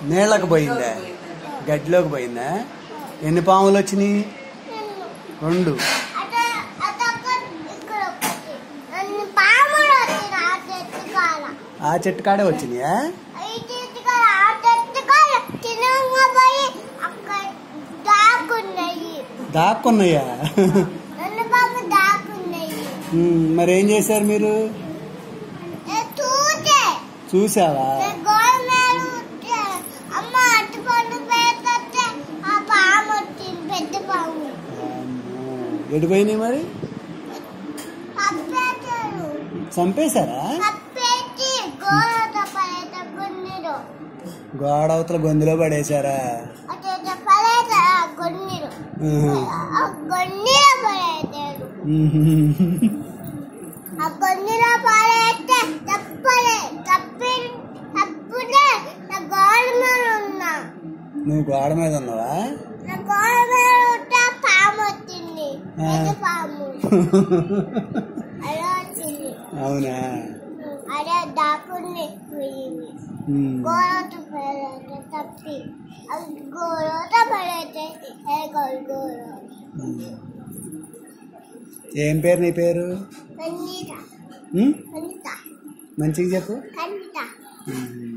నీళ్ళకు పోయిందా గడ్డిలోకి పోయిందా ఎన్ని పాములు వచ్చినాయి రెండు అదే అదొక ఇక్కడ ఒకటి అన్ని పాములు వచ్చిన ఆ చెట్టు కాల ఆ చెట్టు కాడే వచ్చినాయా ఈ చెట్టు కాల ఆ చెట్టు కాల తినంగా పోయి అక్కడ దాక్కున్నాయి దాక్కున్నాయా నన్ను పాము దాక్కున్నాయి ఉమ్, మరి ఏం చేశారు మీరు నేను చూసే చూసావా నేను గోడ మీద ఉంటే అమ్మ అటు పండు పెడితే ఆ పాము వచ్చింది పెద్ద పాము అమ్మో. ఎటు పోయినాయి మరి కప్పేశారు చంపేశారా కప్పేసి గోడ పడేట గున్నీరు గోడ అవతల గొంతులో పడేశారా అటు పడేట గున్నీరు ఉహు. ఆ గొన్నీలో పడేశారు ఉహు. ఆ గొన్నీలో పడేస్తే తప్పలే తప్పి తప్పుడే నా గోడ మీద ఉన్నా నువ్వు గోడ మీద ఉన్నావా నా గోడ మీద ఉంటే పాము వచ్చింది పెద్ద పాము అలా వచ్చింది అవునా అదే దాక్కుని పోయింది ఉమ్. గోడతో పడేస్తే తప్పి అది గోడతో పడేస్తే ఏ గోడ ఉమ్. ఏం పేరు నీ పేరు కన్నీట ఉమ్? కన్నీట మంచిగా చెప్పు కన్నీట ఉమ్.